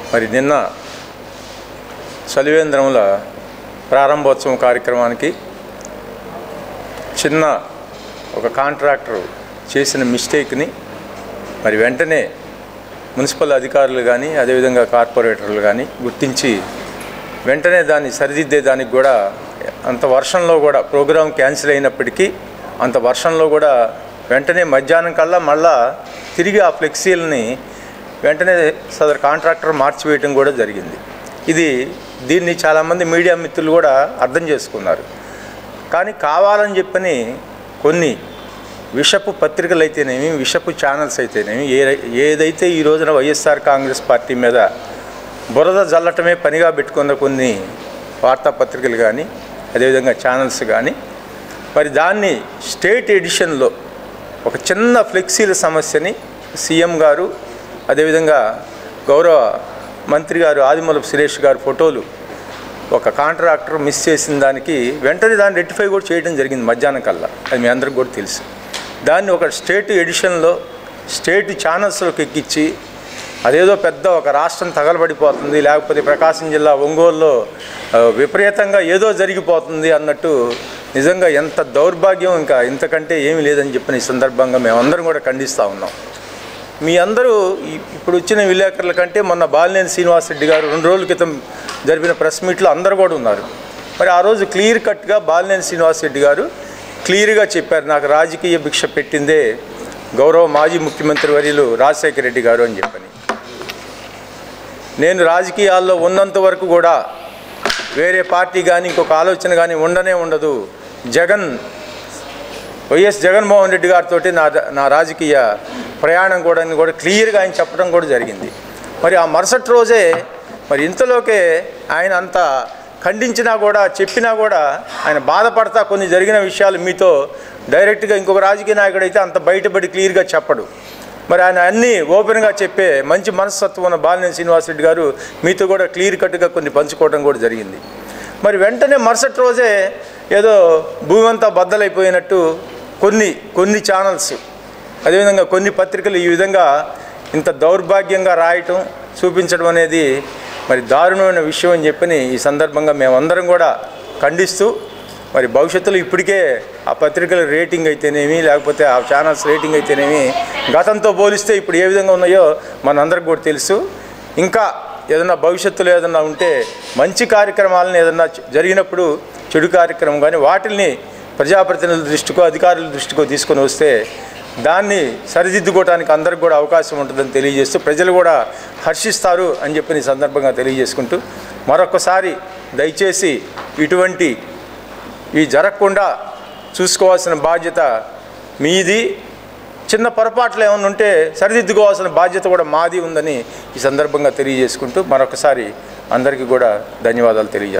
మరి నిన్న చలివేంద్రముల ప్రారంభోత్సవం కార్యక్రమానికి చిన్న ఒక కాంట్రాక్టర్ చేసిన మిస్టేక్ని మరి వెంటనే మున్సిపల్ అధికారులు కానీ అదేవిధంగా కార్పొరేటర్లు కానీ గుర్తించి వెంటనే దాన్ని సరిదిద్దే దానికి కూడా అంత వర్షంలో కూడా ప్రోగ్రాం క్యాన్సిల్ అయినప్పటికీ అంత వర్షంలో కూడా వెంటనే మధ్యాహ్నం కల్లా మళ్ళా తిరిగి ఆ ఫ్లెక్సీలని వెంటనే సదరు కాంట్రాక్టర్ మార్చివేయటం కూడా జరిగింది ఇది దీన్ని చాలామంది మీడియా మిత్రులు కూడా అర్థం చేసుకున్నారు కానీ కావాలని చెప్పని కొన్ని విషపు పత్రికలు అయితేనేమి విషపు ఛానల్స్ అయితేనేమి ఏ ఏదైతే ఈ రోజున వైఎస్ఆర్ కాంగ్రెస్ పార్టీ మీద బురద జల్లటమే పనిగా పెట్టుకున్న కొన్ని వార్తాపత్రికలు కానీ అదేవిధంగా ఛానల్స్ కానీ మరి దాన్ని స్టేట్ ఎడిషన్లో ఒక చిన్న ఫ్లెక్సీల సమస్యని సీఎం గారు అదేవిధంగా గౌరవ మంత్రి గారు ఆదిమూలపు సురేష్ గారు ఫోటోలు ఒక కాంట్రాక్టర్ మిస్ చేసిన దానికి వెంటనే దాన్ని రెక్టిఫై కూడా చేయడం జరిగింది మధ్యాహ్నం కల్లా అది మీ అందరికి కూడా తెలుసు దాన్ని ఒక స్టేట్ ఎడిషన్లో స్టేట్ ఛానల్స్లోకి ఎక్కించి అదేదో పెద్ద ఒక రాష్ట్రం తగలబడిపోతుంది లేకపోతే ప్రకాశం జిల్లా ఒంగోలులో ఆ, విపరీతంగా ఏదో జరిగిపోతుంది అన్నట్టు నిజంగా ఎంత దౌర్భాగ్యం ఇంకా ఇంతకంటే ఏమీ లేదని చెప్పిన ఈ సందర్భంగా మేమందరం కూడా ఖండిస్తూ ఉన్నాం మీ అందరూ ఈ- ఇప్పుడు వచ్చిన విలేకరుల కంటే మొన్న బాలినేని శ్రీనివాసరెడ్డి గారు రెండు రోజుల క్రితం జరిపిన ప్రెస్ మీట్లో అందరు కూడా ఉన్నారు మరి ఆ రోజు క్లియర్ కట్గా బాలినేని శ్రీనివాసరెడ్డి గారు క్లియర్గా చెప్పారు నాకు రాజకీయ భిక్ష పెట్టిందే గౌరవ మాజీ ముఖ్యమంత్రి వర్యులు రాజశేఖర రెడ్డి గారు అని చెప్పని నేను రాజకీయాల్లో ఉన్నంత వరకు కూడా వేరే పార్టీ కానీ ఇంకొక ఆలోచన కానీ ఉండనే ఉండదు జగన్ వైఎస్ జగన్మోహన్ రెడ్డి గారితో నా నా రాజకీయ ప్రయాణం కూడా అని కూడా క్లియర్గా ఆయన చెప్పడం కూడా జరిగింది మరి ఆ మరుసటి రోజే మరి ఇంతలోకే ఆయన అంత ఖండించినా కూడా చెప్పినా కూడా ఆయన బాధపడతా కొన్ని జరిగిన విషయాలు మీతో డైరెక్ట్గా ఇంకొక రాజకీయ నాయకుడు అయితే అంత బయటపడి క్లియర్గా చెప్పడు మరి ఆయన అన్నీ ఓపెన్గా చెప్పే మంచి మనస్తత్వం ఉన్న బాలినేని శ్రీనివాసరెడ్డి గారు మీతో కూడా క్లియర్ కట్గా కొన్ని పంచుకోవడం కూడా జరిగింది మరి వెంటనే మరుసటి రోజే ఏదో భూమి అంతా బద్దలైపోయినట్టు కొన్ని కొన్ని ఛానల్స్ అదేవిధంగా కొన్ని పత్రికలు ఈ విధంగా ఇంత దౌర్భాగ్యంగా రాయటం చూపించడం అనేది మరి దారుణమైన విషయం అని చెప్పని ఈ సందర్భంగా మేమందరం కూడా ఖండిస్తూ మరి భవిష్యత్తులో ఇప్పటికే ఆ పత్రికల రేటింగ్ అయితేనేమి లేకపోతే ఆ ఛానల్స్ రేటింగ్ అయితేనేమి గతంతో పోలిస్తే ఇప్పుడు ఏ విధంగా ఉన్నాయో మనందరికి కూడా తెలుసు ఇంకా ఏదన్నా భవిష్యత్తులో ఏదన్నా ఉంటే మంచి కార్యక్రమాలను ఏదన్నా చ- జరిగినప్పుడు చెడు కార్యక్రమం కానీ వాటిల్ని ప్రజాప్రతినిధుల దృష్టికో అధికారుల దృష్టికో తీసుకొని వస్తే దాన్ని సరిదిద్దుకోవడానికి అందరికి కూడా అవకాశం ఉంటుందని తెలియజేస్తూ ప్రజలు కూడా హర్షిస్తారు అని చెప్పి ఈ సందర్భంగా తెలియజేసుకుంటూ మరొకసారి దయచేసి ఇటువంటి ఇవి జరగకుండా చూసుకోవాల్సిన బాధ్యత మీది చిన్న పొరపాట్లు ఏమైనా ఉంటే సరిదిద్దుకోవాల్సిన బాధ్యత కూడా మాది ఉందని ఈ సందర్భంగా తెలియజేసుకుంటూ మరొకసారి అందరికీ కూడా ధన్యవాదాలు తెలియజేస్తాను